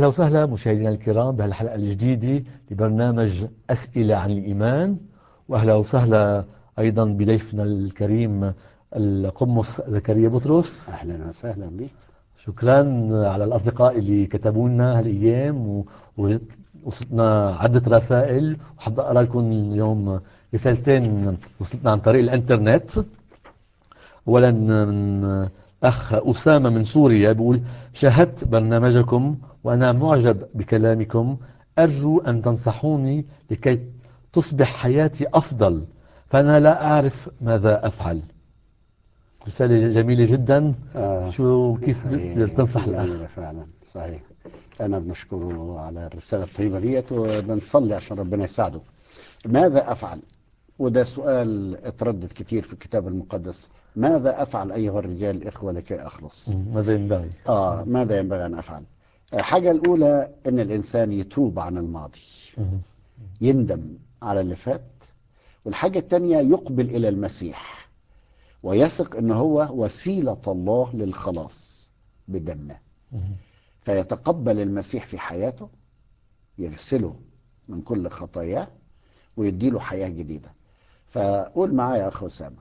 أهلا وسهلا مشاهدينا الكرام بهالحلقة الجديدة لبرنامج أسئلة عن الإيمان وأهلا وسهلا أيضا بضيفنا الكريم القمص زكريا بطرس اهلا وسهلا بك شكرا على الأصدقاء اللي كتبوا لنا هالأيام ووصلنا عدة رسائل وحب أقرأ لكم اليوم رسالتين وصلتنا عن طريق الإنترنت أولا من أخ أسامة من سوريا بيقول شاهدت برنامجكم وأنا معجب بكلامكم أرجو أن تنصحوني لكي تصبح حياتي أفضل فأنا لا أعرف ماذا أفعل رسالة جميلة جدا آه شو كيف هي تنصح جميلة الأخ فعلا صحيح أنا بنشكره على الرسالة الطيبة ديت وبنصلي عشان ربنا يساعده ماذا أفعل وده سؤال اتردد كتير في الكتاب المقدس ماذا أفعل أيها الرجال الإخوة لكي أخلص ماذا ينبغي آه ماذا ينبغي أن أفعل الحاجة الأولى أن الإنسان يتوب عن الماضي يندم على اللي فات والحاجة التانية يقبل إلى المسيح ويثق أنه هو وسيلة الله للخلاص بدمه فيتقبل المسيح في حياته يغسله من كل خطاياه ويديله حياة جديدة فقول معايا يا أخ أسامة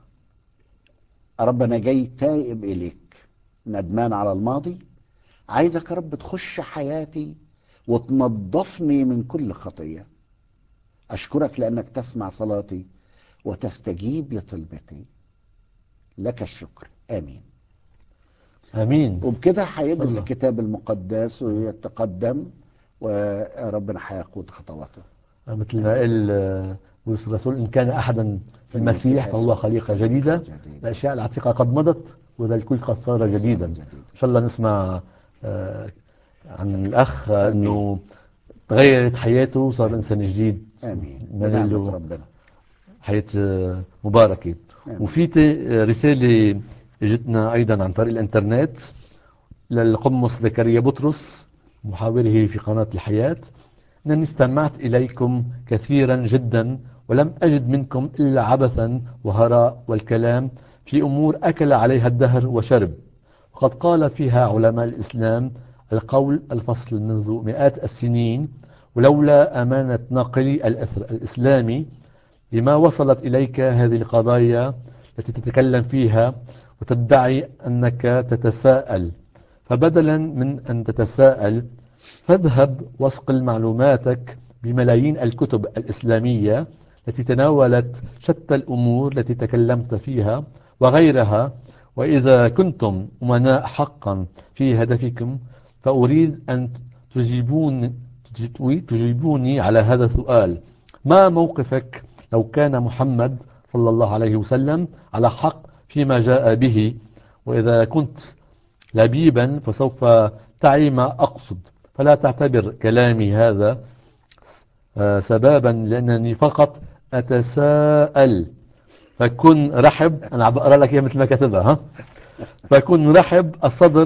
رب أنا جاي تائب إليك ندمان على الماضي عايزك يا رب تخش حياتي وتنظفني من كل خطية أشكرك لأنك تسمع صلاتي وتستجيب لطلبتي لك الشكر آمين آمين وبكده هيدرس الله. الكتاب المقدس ويتقدم وربنا هيقود خطواته مثل ما قال آه، بولس الرسول إن كان أحدا في المسيح فهو يسوع خليقة جديدة جديدة. الأشياء العتيقة قد مضت وذا الكل قد صار جديدا جديد. إن شاء الله نسمع آه، عن الأخ آه، أنه تغيرت حياته وصار إنسان جديد آمين ما بنعمة له ربنا حياة آه، مباركة آمين. وفي ت- آه، رسالة اجتنا أيضا عن طريق الإنترنت للقمص زكريا بطرس محاوره في قناة الحياة أنني استمعت إليكم كثيرا جدا ولم أجد منكم إلا عبثا وهراء والكلام في أمور أكل عليها الدهر وشرب وقد قال فيها علماء الإسلام القول الفصل منذ مئات السنين ولولا أمانة ناقلي الأثر الإسلامي لما وصلت إليك هذه القضايا التي تتكلم فيها وتدعي أنك تتساءل فبدلا من أن تتساءل فاذهب واسقل معلوماتك بملايين الكتب الإسلامية التي تناولت شتى الأمور التي تكلمت فيها وغيرها وإذا كنتم أمناء حقا في هدفكم فأريد أن تجيبون تجيبوني على هذا السؤال ما موقفك لو كان محمد صلى الله عليه وسلم على حق فيما جاء به وإذا كنت لبيبا فسوف تعي ما أقصد فلا تعتبر كلامي هذا آه، سبابا لأنني فقط أتساءل فكن رحب أنا عم بقرأ لك إياها مثل ما كتبها ها فكن رحب الصدر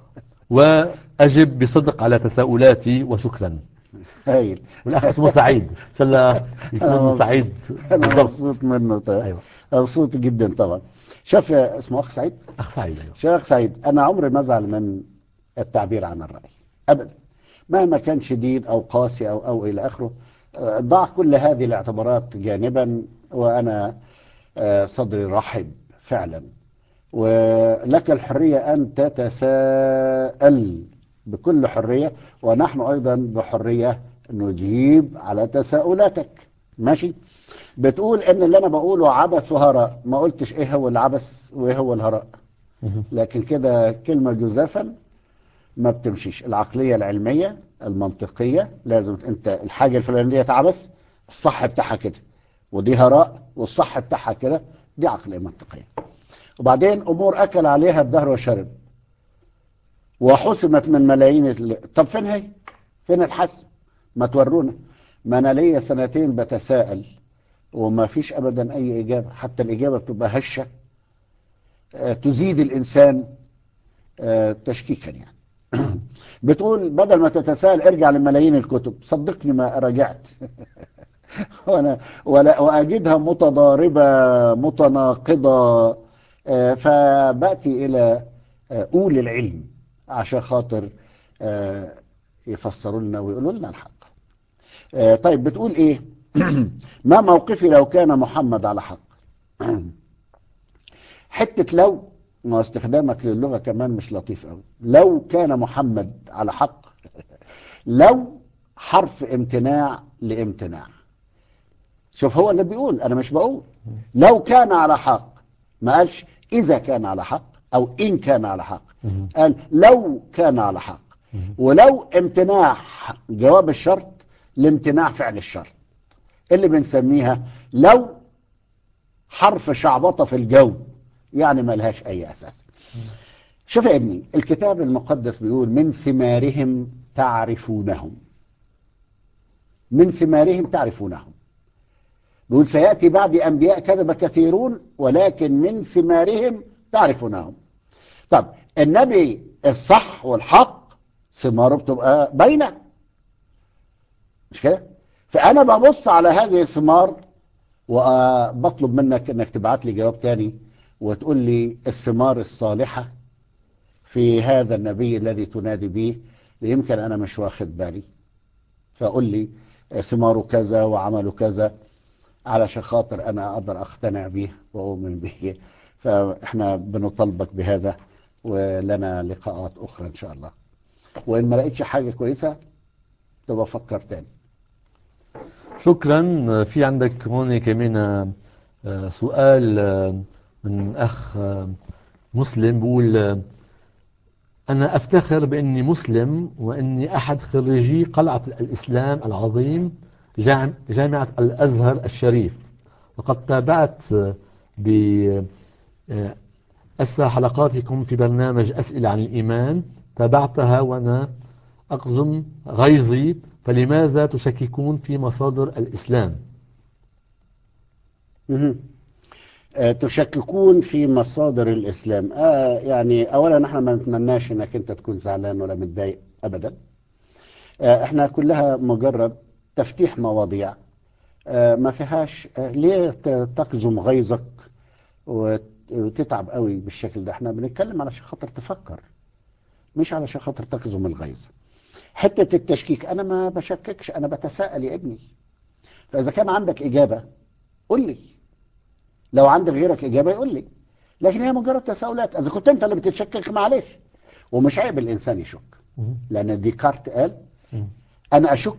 وأجب بصدق على تساؤلاتي وشكرا هايل والأخ اسمه سعيد إن شاء الله أنا يكون مبسوط. سعيد أنا بالضبط مبسوط منه طيب. أيوة. مبسوط جدا طبعا شوف يا- اسمه أخ سعيد أخ سعيد أيوة. شيخ سعيد أنا عمري ما أزعل من التعبير عن الرأي أبدا مهما كان شديد أو قاسي أو أو إلى آخره آه، ضع كل هذه الاعتبارات جانبا وأنا آه، صدري رحب فعلا ولك الحرية أن تتساءل بكل حرية ونحن أيضا بحرية نجيب على تساؤلاتك ماشي بتقول ان اللي انا بقوله عبث وهراء ما قلتش ايه هو العبث وايه هو الهراء لكن كده كلمة جزافا ما بتمشيش العقلية العلمية المنطقية لازم انت الحاجة الفلانية عبث الصح بتاعها كده ودي هراء والصح بتاعها كده دي عقلية منطقية وبعدين امور اكل عليها الدهر وشرب وحسمت من ملايين ال- طب فين هي فين الحسم ما تورونا ما انا ليا سنتين بتساءل وما فيش ابدا اي اجابه حتى الاجابه بتبقى هشه آه، تزيد الانسان آه، تشكيكا يعني بتقول بدل ما تتساءل ارجع لملايين الكتب صدقني ما راجعت وانا ولا واجدها متضاربه متناقضه آه، فباتي الى آه، اولي العلم عشان خاطر آه، يفسروا لنا ويقولوا لنا الحق آه، طيب بتقول ايه ما موقفي لو كان محمد على حق حتة لو ما استخدامك للغة كمان مش لطيف قوي لو كان محمد على حق لو حرف امتناع لامتناع شوف هو اللي بيقول انا مش بقول لو كان على حق ما قالش اذا كان على حق او ان كان على حق قال لو كان على حق ولو امتناع جواب الشرط لامتناع فعل الشرط اللي بنسميها لو حرف شعبطة في الجو يعني ما لهاش اي اساس شوف يا ابني الكتاب المقدس بيقول من ثمارهم تعرفونهم من ثمارهم تعرفونهم بيقول سيأتي بعد أنبياء كذب كثيرون ولكن من ثمارهم تعرفونهم طب النبي الصح والحق ثماره بتبقى باينة مش كده فأنا ببص على هذه الثمار وبطلب منك انك تبعت لي جواب تاني وتقول لي الثمار الصالحة في هذا النبي الذي تنادي به يمكن انا مش واخد بالي فقول لي ثماره كذا وعمله كذا علشان خاطر انا اقدر اقتنع به واؤمن به فاحنا بنطالبك بهذا ولنا لقاءات اخرى ان شاء الله وان ما لقيتش حاجه كويسه تبقى فكر تاني شكرا في عندك هون كمان آه، سؤال آه، من أخ آه، مسلم بيقول آه، أنا أفتخر بأني مسلم وأني أحد خريجي قلعة الإسلام العظيم جام- جامعة الأزهر الشريف وقد تابعت آه، ب آه، أسى حلقاتكم في برنامج أسئلة عن الإيمان تابعتها وأنا أقزم غيظي فلماذا تشككون في مصادر الإسلام مهم. آه، تشككون في مصادر الإسلام آه يعني أولا احنا ما نتمناش انك انت تكون زعلان ولا متضايق أبدا آه احنا كلها مجرد تفتيح مواضيع آه ما فيهاش آه ليه ت- تقزم غيظك وت- وتتعب قوي بالشكل ده احنا بنتكلم علشان خاطر تفكر مش علشان خاطر تقزم الغيظ حتة التشكيك أنا ما بشككش أنا بتساءل يا ابني فإذا كان عندك إجابة قول لي لو عندك غيرك إجابة يقول لي لكن هي مجرد تساؤلات إذا كنت أنت اللي بتتشكك معلش ومش عيب الإنسان يشك لأن ديكارت قال أنا أشك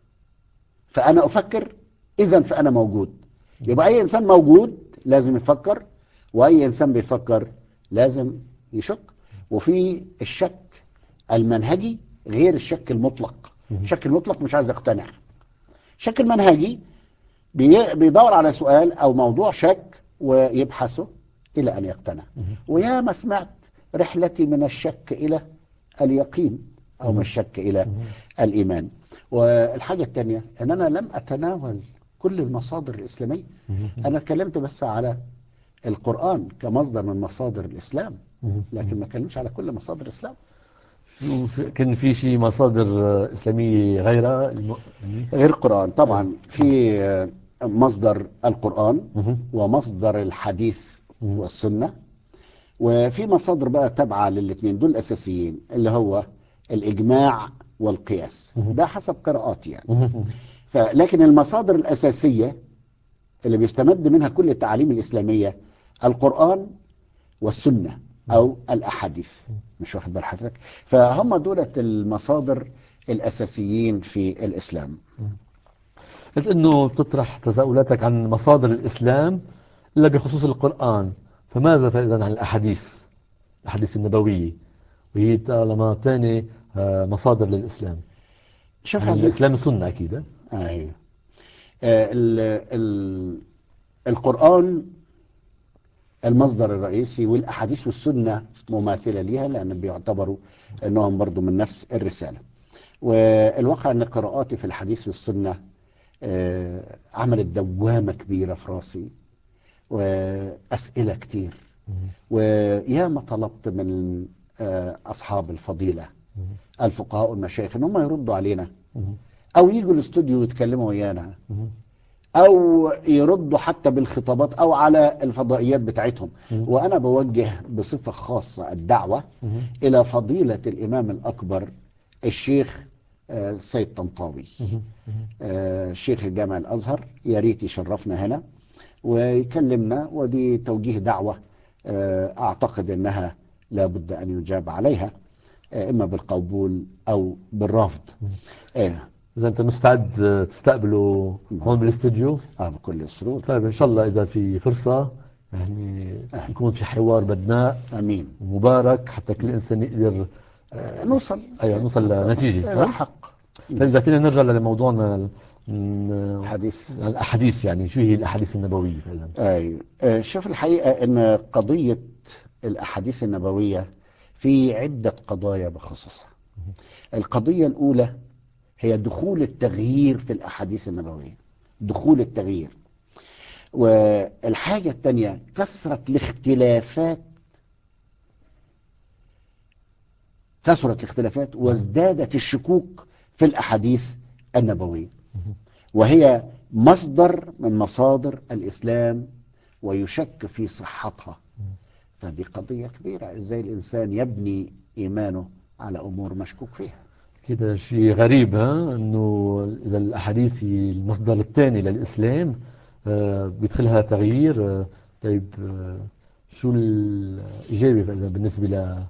فأنا أفكر إذا فأنا موجود يبقى أي إنسان موجود لازم يفكر وأي إنسان بيفكر لازم يشك وفي الشك المنهجي غير الشك المطلق الشك المطلق مش عايز يقتنع الشك المنهجي بي- بيدور على سؤال او موضوع شك ويبحثه الى ان يقتنع ويا ما سمعت رحلتي من الشك الى اليقين او من الشك الى الايمان والحاجه الثانيه ان انا لم اتناول كل المصادر الاسلاميه انا اتكلمت بس على القران كمصدر من مصادر الاسلام لكن ما اتكلمش على كل مصادر الاسلام شوف، كان في شيء مصادر آه، إسلامية غيرها الم- غير القرآن طبعا في آه، مصدر القرآن مهم. ومصدر الحديث والسنة وفي مصادر بقى تابعة للاثنين دول أساسيين اللي هو الإجماع والقياس ده حسب قراءاتي يعني فلكن المصادر الأساسية اللي بيستمد منها كل التعاليم الإسلامية القرآن والسنة أو الأحاديث مش واخد بال حضرتك فهم دولة المصادر الأساسيين في الإسلام قلت انه تطرح تساؤلاتك عن مصادر الاسلام الا بخصوص القران فماذا فاذا عن الاحاديث الاحاديث النبويه وهي طالما ثاني آه، مصادر للاسلام شوف يعني هذه الاسلام السنه اكيد آه؟ أيوة. آه، ال- ال- القرآن المصدر الرئيسي والأحاديث والسنة مماثلة ليها لأن بيعتبروا أنهم برضو من نفس الرسالة والواقع أن قراءاتي في الحديث والسنة آه، عملت دوامة كبيرة في راسي وأسئلة كتير وياما طلبت من آه، أصحاب الفضيلة الفقهاء والمشايخ ان هم يردوا علينا او يجوا الاستوديو يتكلموا ويانا او يردوا حتى بالخطابات او على الفضائيات بتاعتهم وانا بوجه بصفة خاصة الدعوة الى فضيلة الامام الاكبر الشيخ آه، السيد طنطاوي آه، شيخ الجامع الأزهر يا ريت يشرفنا هنا ويكلمنا ودي توجيه دعوة آه، أعتقد أنها لابد أن يجاب عليها آه، إما بالقبول أو بالرفض آه إذا أنت مستعد آه، تستقبله هون بالاستوديو آه بكل سرور طيب إن شاء الله إذا في فرصة يعني آه. يكون في حوار بدناء أمين ومبارك حتى كل إنسان يقدر آه نوصل أيوة نوصل لنتيجة إلى ها؟ حق طيب إذا فينا نرجع لموضوعنا ال- حديث الأحاديث يعني شو هي الأحاديث النبوية فعلا أيوة آه، شوف الحقيقة أن قضية الأحاديث النبوية في عدة قضايا بخصوصها القضية الأولى هي دخول التغيير في الأحاديث النبوية دخول التغيير والحاجة الثانية كثرة الاختلافات كثرت الاختلافات وازدادت الشكوك في الأحاديث النبوية وهي مصدر من مصادر الإسلام ويشك في صحتها فدي قضية كبيرة ازاي الإنسان يبني إيمانه على أمور مشكوك فيها كده شيء غريب ها انه اذا الاحاديث هي المصدر الثاني للاسلام آه، بيدخلها تغيير آه، طيب آه، شو الاجابه فاذا بالنسبه ل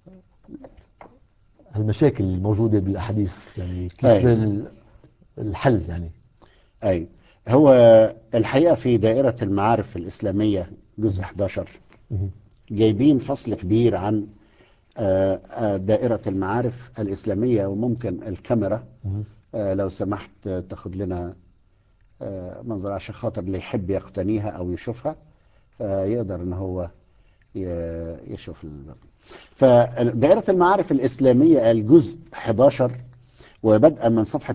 المشاكل الموجوده بالاحاديث يعني كيف أي. ال- الحل يعني أي هو الحقيقة في دائرة المعارف الإسلامية جزء 11 مهم. جايبين فصل كبير عن آه، آه، دائرة المعارف الإسلامية وممكن الكاميرا مهم. آه، لو سمحت آه، تاخد لنا آه، منظر عشان خاطر اللي يحب يقتنيها أو يشوفها فيقدر إن هو ي- يشوف ال- فدائرة المعارف الإسلامية الجزء 11 وبدءا من صفحة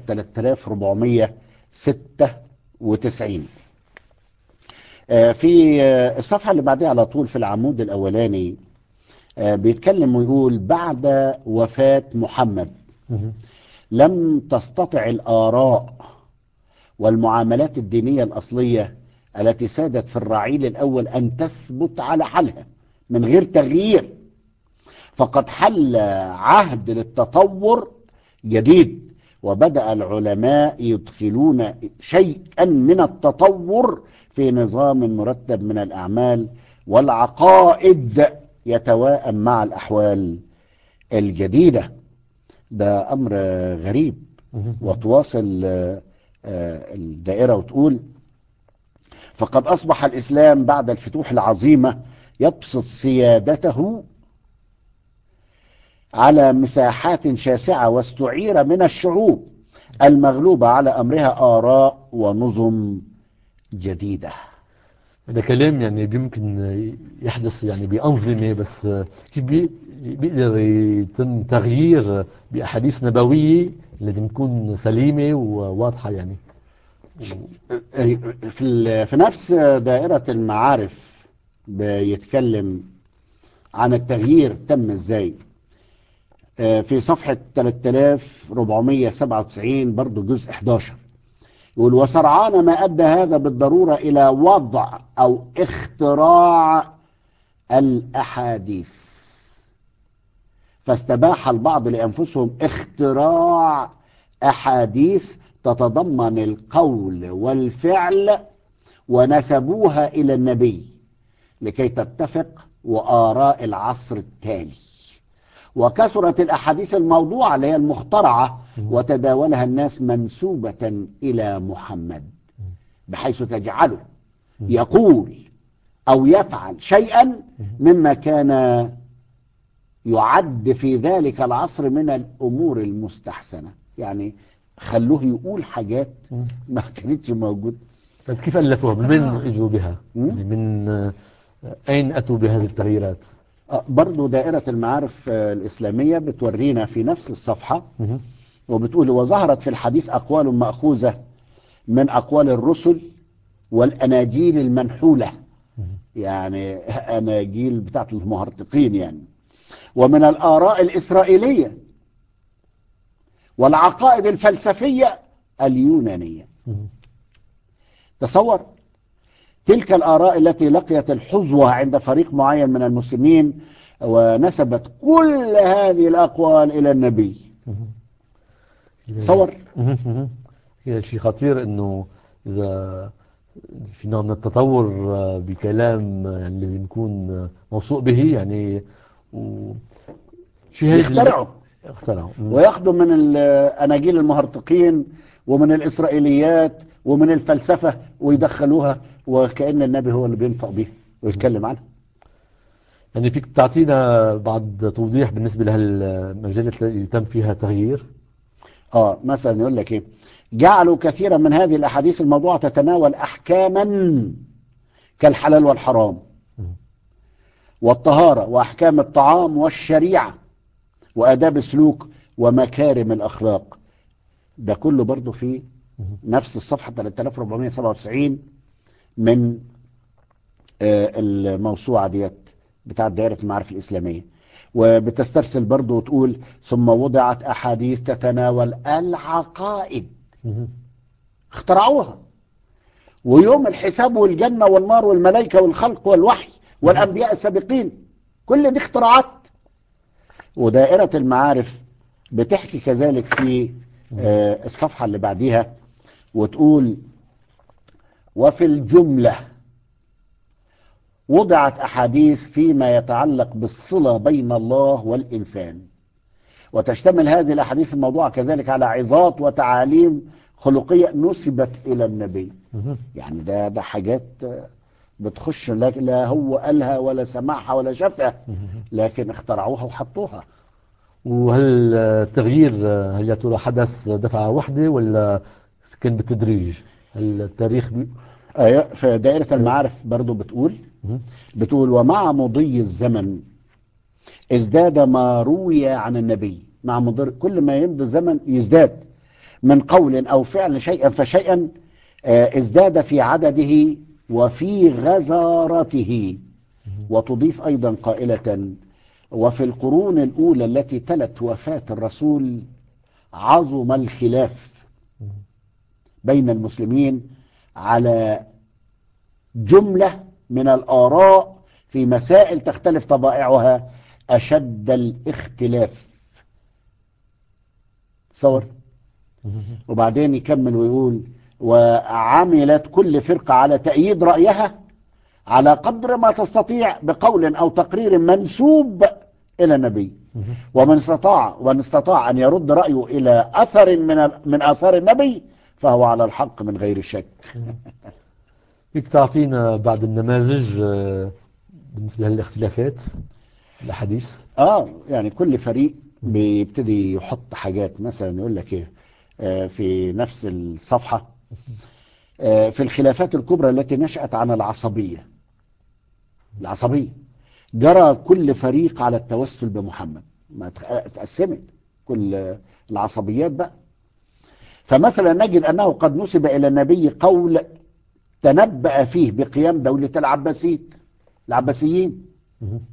3496 آه، في آه، الصفحة اللي بعدها على طول في العمود الأولاني آه، بيتكلم ويقول بعد وفاة محمد مهم. لم تستطع الآراء والمعاملات الدينية الأصلية التي سادت في الرعيل الأول أن تثبت على حالها من غير تغيير فقد حل عهد للتطور جديد وبدأ العلماء يدخلون شيئا من التطور في نظام مرتب من الأعمال والعقائد يتواءم مع الأحوال الجديدة ده أمر غريب مهم. وتواصل آه، آه، الدائرة وتقول فقد أصبح الإسلام بعد الفتوح العظيمة يبسط سيادته على مساحات شاسعة واستعير من الشعوب المغلوبة على أمرها آراء ونظم جديدة هذا كلام يعني بيمكن يحدث يعني بأنظمة بس كيف بي بيقدر يتم تغيير بأحاديث نبوية لازم تكون سليمة وواضحة يعني في ال- في نفس دائرة المعارف بيتكلم عن التغيير تم ازاي آه، في صفحة 3497 برضو جزء 11 يقول وسرعان ما أدى هذا بالضرورة إلى وضع أو اختراع الأحاديث فاستباح البعض لأنفسهم اختراع أحاديث تتضمن القول والفعل ونسبوها إلى النبي لكي تتفق وآراء العصر التالي وكثرت الأحاديث الموضوعة اللي هي المخترعة وتداولها الناس منسوبة إلى محمد بحيث تجعله يقول أو يفعل شيئا مما كان يعد في ذلك العصر من الأمور المستحسنة يعني خلوه يقول حاجات ما كانتش موجودة طيب كيف ألفوها من وين اجوا بها مم. يعني من آه، أين أتوا بهذه التغييرات آه، برضو دائرة المعارف آه، الإسلامية بتورينا في نفس الصفحة مهم. وبتقول وظهرت في الحديث أقوال مأخوذة من أقوال الرسل والأناجيل المنحولة يعني أناجيل بتاعت المهرطقين يعني ومن الآراء الإسرائيلية والعقائد الفلسفية اليونانية مهم. تصور تلك الآراء التي لقيت الحظوة عند فريق معين من المسلمين ونسبت كل هذه الأقوال إلى النبي تصور مهم. مهم. هي شيء خطير انه اذا في نوع من التطور آه، بكلام آه، يعني لازم يكون آه، موثوق به يعني و شيء هيك يخترعوا اخترعوا مم. وياخدوا من الأناجيل المهرطقين ومن الإسرائيليات ومن الفلسفة ويدخلوها وكأن النبي هو اللي بينطق بيها ويتكلم عنها يعني فيك تعطينا بعض توضيح بالنسبة لهالمجالات اللي تم فيها تغيير اه مثلا يقول لك ايه جعلوا كثيرا من هذه الاحاديث الموضوعه تتناول احكاما كالحلال والحرام والطهاره واحكام الطعام والشريعه واداب السلوك ومكارم الاخلاق ده كله برضه في نفس الصفحه 3497 من آه، الموسوعه ديت بتاعت دائره المعارف الاسلاميه وبتسترسل برضه وتقول ثم وضعت احاديث تتناول العقائد مهم. اخترعوها ويوم الحساب والجنة والنار والملائكة والخلق والوحي والأنبياء السابقين كل دي اختراعات ودائرة المعارف بتحكي كذلك في آه، الصفحة اللي بعديها وتقول وفي الجملة وضعت أحاديث فيما يتعلق بالصلة بين الله والإنسان وتشتمل هذه الأحاديث الموضوعة كذلك على عظات وتعاليم خلقية نسبت إلى النبي مهم. يعني ده ده حاجات آه، بتخش لا لا هو قالها ولا سمعها ولا شافها لكن اخترعوها وحطوها وهل التغيير آه، هل يا ترى حدث دفعة واحدة ولا كان بالتدريج؟ هل التاريخ بي... أيوة، في دائرة المعارف برضو بتقول مهم. بتقول ومع مضي الزمن ازداد ما روي عن النبي مع مضر كل ما يمضي الزمن يزداد من قول أو فعل شيئا فشيئا آه، ازداد في عدده وفي غزارته وتضيف أيضا قائلة وفي القرون الأولى التي تلت وفاة الرسول عظم الخلاف بين المسلمين على جملة من الآراء في مسائل تختلف طبائعها أشد الاختلاف تصور وبعدين يكمل ويقول وعملت كل فرقة على تأييد رأيها على قدر ما تستطيع بقول أو تقرير منسوب إلى النبي ومن استطاع ومن استطاع أن يرد رأيه إلى أثر من ال- من آثار النبي فهو على الحق من غير شك فيك تعطينا بعض النماذج آه، بالنسبة للاختلافات الأحاديث اه يعني كل فريق بيبتدي يحط حاجات مثلا يقول لك ايه آه، في نفس الصفحة آه، في الخلافات الكبرى التي نشأت عن العصبية العصبية جرى كل فريق على التوسل بمحمد ما اتخ- اتقسمت كل آه، العصبيات بقى فمثلا نجد أنه قد نسب إلى النبي قول تنبأ فيه بقيام دولة العباسيين العباسيين مهم.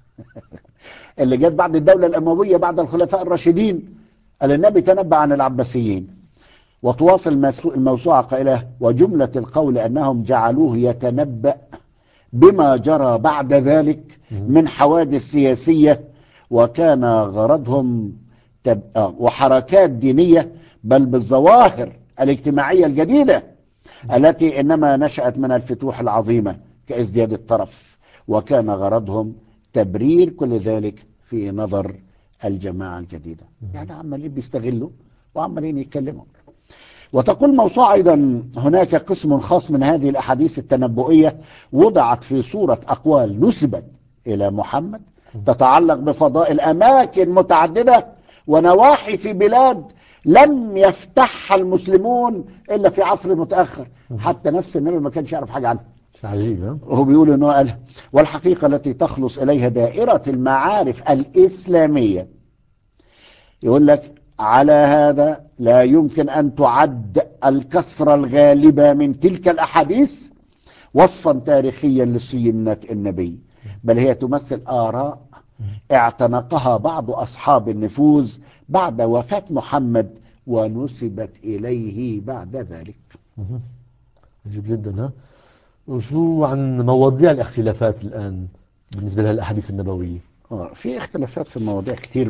اللي جت بعد الدولة الأموية بعد الخلفاء الراشدين قال النبي تنبأ عن العباسيين وتواصل المسو- الموسوعة قائلة وجملة القول أنهم جعلوه يتنبأ بما جرى بعد ذلك من حوادث سياسية وكان غرضهم تب... آه، وحركات دينية بل بالظواهر الاجتماعية الجديدة التي إنما نشأت من الفتوح العظيمة كازدياد الطرف وكان غرضهم تبرير كل ذلك في نظر الجماعة الجديدة يعني عمالين بيستغلوا وعمالين يتكلموا وتقول موسوعة أيضا هناك قسم خاص من هذه الأحاديث التنبؤية وضعت في صورة أقوال نسبت إلى محمد تتعلق بفضائل أماكن متعددة ونواحي في بلاد لم يفتحها المسلمون إلا في عصر متأخر حتى نفس النبي ما كانش يعرف حاجة عنها شيء عجيب ها؟ وهو بيقول انه قالها والحقيقة التي تخلص إليها دائرة المعارف الإسلامية يقول لك على هذا لا يمكن أن تعد الكسرة الغالبة من تلك الأحاديث وصفا تاريخيا لسنة النبي بل هي تمثل آراء اعتنقها بعض أصحاب النفوذ بعد وفاة محمد ونسبت إليه بعد ذلك مهم. عجيب جدا ها؟ وشو عن مواضيع الاختلافات الآن بالنسبة لها الأحاديث النبوية؟ آه، في اختلافات في المواضيع كتير بقى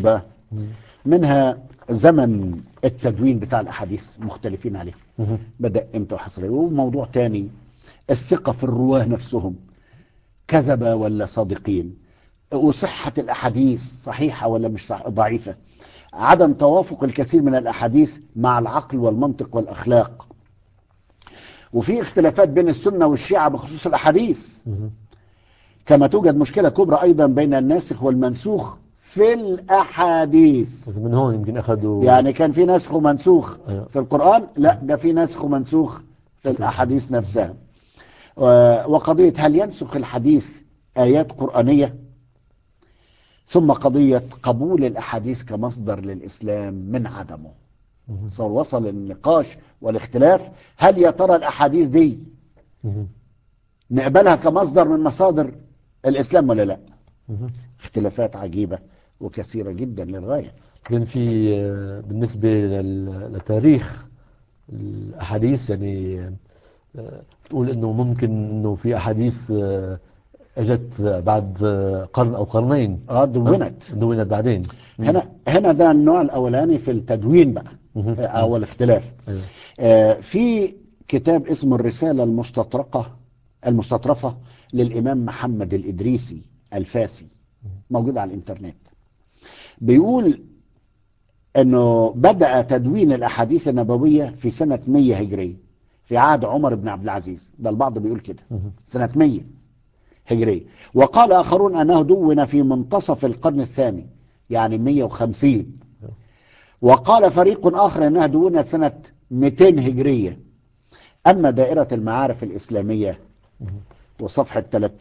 منها زمن التدوين بتاع الأحاديث مختلفين عليه مهم. بدأ امتى وحصل ايه وموضوع تاني الثقة في الرواه نفسهم كذبة ولا صادقين وصحة الأحاديث صحيحة ولا مش صح ضعيفة عدم توافق الكثير من الأحاديث مع العقل والمنطق والأخلاق وفي اختلافات بين السنة والشيعة بخصوص الأحاديث مهم. كما توجد مشكلة كبرى أيضا بين الناسخ والمنسوخ في الأحاديث بس من هون يمكن أخذوا يعني كان في نسخ ومنسوخ أيوة. في القرآن لا ده في نسخ ومنسوخ في الأحاديث نفسها و- وقضية هل ينسخ الحديث آيات قرآنية ثم قضية قبول الأحاديث كمصدر للإسلام من عدمه مهم. صار وصل النقاش والاختلاف هل يا ترى الأحاديث دي مهم. نقبلها كمصدر من مصادر الإسلام ولا لا مهم. اختلافات عجيبة وكثيرة جدا للغاية كان في آه، بالنسبة لل- لتاريخ الأحاديث يعني آه، تقول إنه ممكن إنه في أحاديث آه، أجت بعد آه، قرن أو قرنين اه دونت دونت بعدين هنا هنا ده النوع الاولاني في التدوين بقى مهم. آه، او الاختلاف أيوة. آه، في كتاب اسمه الرسالة المستطرقة المستطرفة للإمام محمد الإدريسي الفاسي موجود على الإنترنت بيقول أنه بدأ تدوين الأحاديث النبوية في سنة 100 هجرية في عهد عمر بن عبد العزيز ده البعض بيقول كده مهم. سنة 100 هجرية وقال آخرون أنه دون في منتصف القرن الثاني يعني 150 وقال فريق آخر أنها دونت سنة 200 هجرية أما دائرة المعارف الإسلامية وصفحة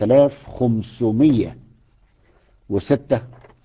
3506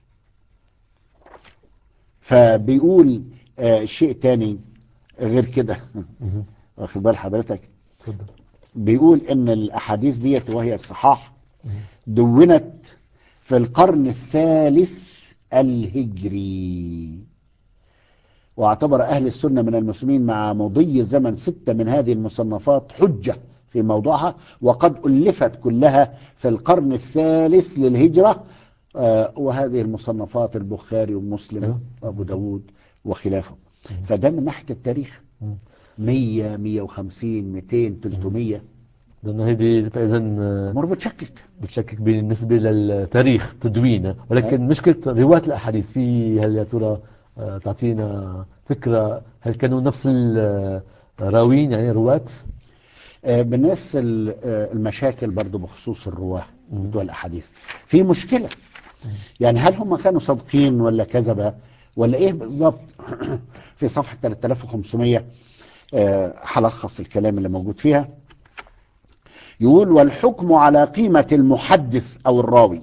فبيقول آه شيء تاني غير كده مهم. واخد بال حضرتك تفضل بيقول ان الاحاديث ديت وهي الصحاح دونت في القرن الثالث الهجري واعتبر اهل السنه من المسلمين مع مضي زمن سته من هذه المصنفات حجه في موضوعها وقد الفت كلها في القرن الثالث للهجره آه، وهذه المصنفات البخاري ومسلم أيوة. وابو داود وخلافه فده من ناحيه التاريخ مم. 100 150 200 300 لأنه هيدي فإذا آه، امور بتشكك بتشكك بالنسبة للتاريخ تدوينه ولكن أي. مشكلة رواة الأحاديث في هل يا ترى آه، تعطينا فكرة هل كانوا نفس الراوين يعني رواة آه، بنفس ال- آه، المشاكل برضو بخصوص الرواه بتوع الاحاديث في مشكله يعني هل هم كانوا صادقين ولا كذبه ولا ايه بالظبط في صفحه 3500 آه، هلخص الكلام اللي موجود فيها يقول والحكم على قيمه المحدث او الراوي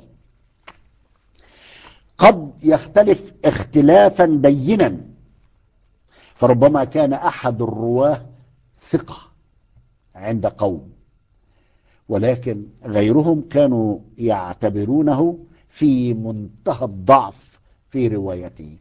قد يختلف اختلافا بينا فربما كان احد الرواه ثقه عند قوم ولكن غيرهم كانوا يعتبرونه في منتهى الضعف في روايته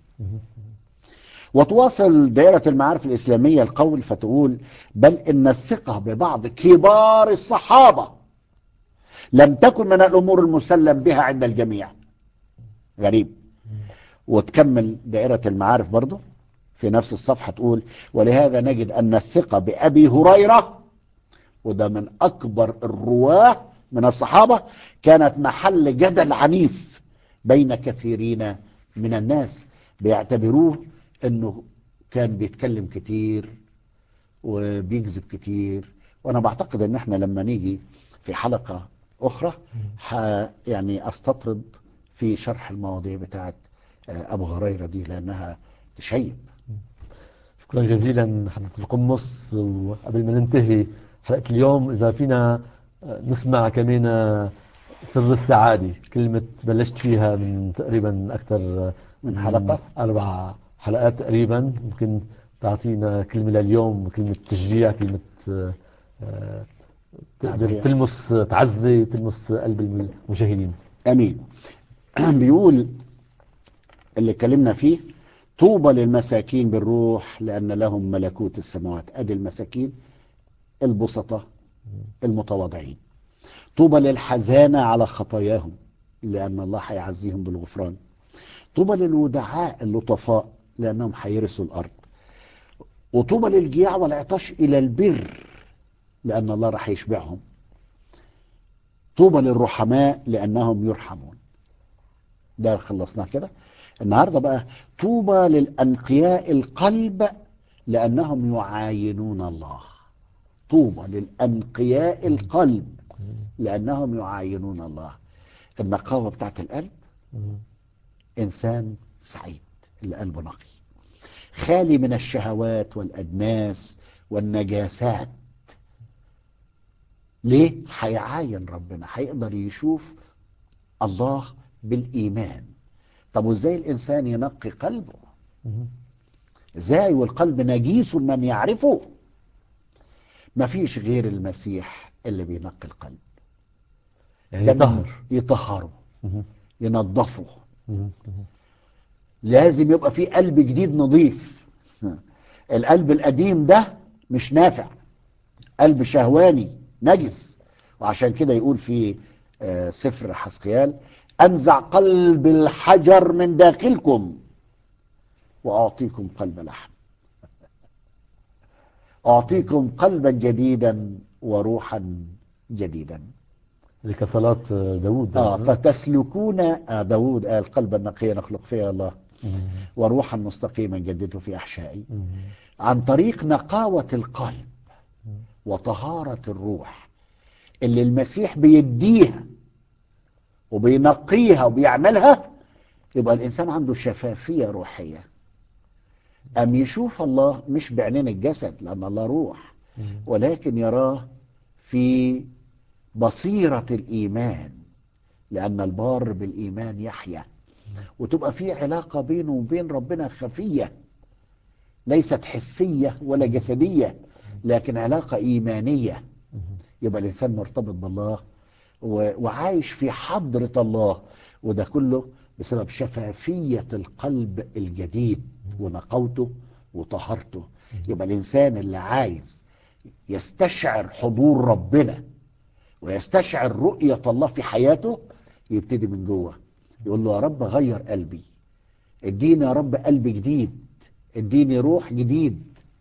وتواصل دائرة المعارف الإسلامية القول فتقول بل إن الثقة ببعض كبار الصحابة لم تكن من الأمور المسلم بها عند الجميع غريب وتكمل دائرة المعارف برضو في نفس الصفحة تقول ولهذا نجد أن الثقة بأبي هريرة وده من أكبر الرواه من الصحابة كانت محل جدل عنيف بين كثيرين من الناس بيعتبروه أنه كان بيتكلم كتير وبيكذب كتير وأنا بعتقد أن احنا لما نيجي في حلقة أخرى ح يعني أستطرد في شرح المواضيع بتاعت آه، أبو هريرة دي لأنها تشيب شكرا جزيلا حضرة القمص وقبل ما ننتهي حلقة اليوم إذا فينا آه، نسمع كمان آه، سر السعادة كلمة بلشت فيها من تقريبا أكثر آه، من حلقة؟ أربع حلقات تقريبا ممكن تعطينا كلمة لليوم كلمة تشجيع كلمة آه، آه، تقدر تعزية. تلمس تعزي تلمس قلب المشاهدين امين بيقول اللي اتكلمنا فيه طوبى للمساكين بالروح لان لهم ملكوت السماوات ادي المساكين البسطاء المتواضعين طوبى للحزانة على خطاياهم لأن الله هيعزيهم بالغفران طوبى للودعاء اللطفاء لأنهم هيرثوا الأرض وطوبى للجياع والعطش إلى البر لأن الله راح يشبعهم طوبى للرحماء لأنهم يرحمون ده خلصناه كده النهارده بقى طوبى للأنقياء القلب لأنهم يعاينون الله طوبى للأنقياء القلب لأنهم يعاينون الله النقاوة بتاعت القلب إنسان سعيد اللي قلبه نقي خالي من الشهوات والأدناس والنجاسات ليه؟ هيعاين ربنا هيقدر يشوف الله بالإيمان طب وازاي الإنسان ينقي قلبه ازاي والقلب نجيس من يعرفه مفيش غير المسيح اللي بينقي القلب يعني ده من- طهر يطهره مهم. ينظفه مهم. لازم يبقى في قلب جديد نظيف القلب القديم ده مش نافع قلب شهواني نجس وعشان كده يقول في آه، سفر حسقيال انزع قلب الحجر من داخلكم واعطيكم قلب لحم اعطيكم قلبا جديدا وروحا جديدا اللي كصلاة داود اه فتسلكون آه داود قال قلبا نقيا نخلق فيها الله وروحا مستقيما جدده في احشائي عن طريق نقاوة القلب وطهارة الروح اللي المسيح بيديها وبينقيها وبيعملها يبقى الإنسان عنده شفافية روحية أم يشوف الله مش بعينين الجسد لأن الله روح ولكن يراه في بصيرة الإيمان لأن البار بالإيمان يحيا وتبقى في علاقة بينه وبين ربنا خفية ليست حسية ولا جسدية لكن علاقة إيمانية يبقى الإنسان مرتبط بالله و- وعايش في حضرة الله وده كله بسبب شفافية القلب الجديد ونقاوته وطهارته يبقى الإنسان اللي عايز يستشعر حضور ربنا ويستشعر رؤية الله في حياته يبتدي من جوه يقول له يا رب غير قلبي اديني يا رب قلب جديد اديني روح جديد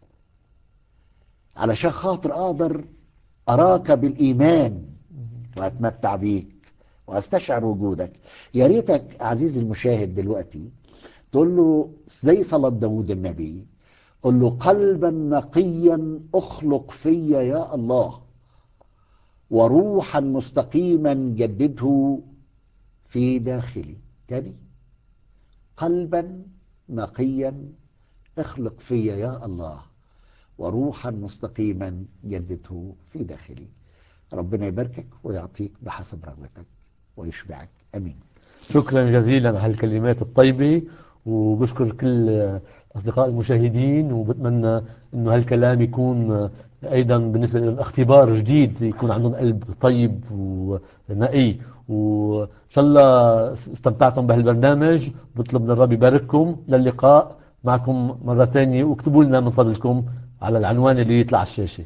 علشان خاطر اقدر اراك بالايمان واتمتع بيك واستشعر وجودك يا ريتك عزيزي المشاهد دلوقتي تقول له زي صلاة داود النبي قل له قلبا نقيا اخلق فيا يا الله وروحا مستقيما جدده في داخلي تاني قلبا نقيا اخلق فيا يا الله وروحا مستقيما جدده في داخلي ربنا يباركك ويعطيك بحسب رغبتك ويشبعك امين شكرا جزيلا على هالكلمات الطيبة وبشكر كل أصدقاء المشاهدين وبتمنى أنه هالكلام يكون أيضا بالنسبة لهم اختبار جديد يكون عندهم قلب طيب ونقي وإن شاء الله استمتعتم بهالبرنامج بطلب من الرب يبارككم للقاء معكم مرة ثانية واكتبوا لنا من فضلكم على العنوان اللي يطلع على الشاشة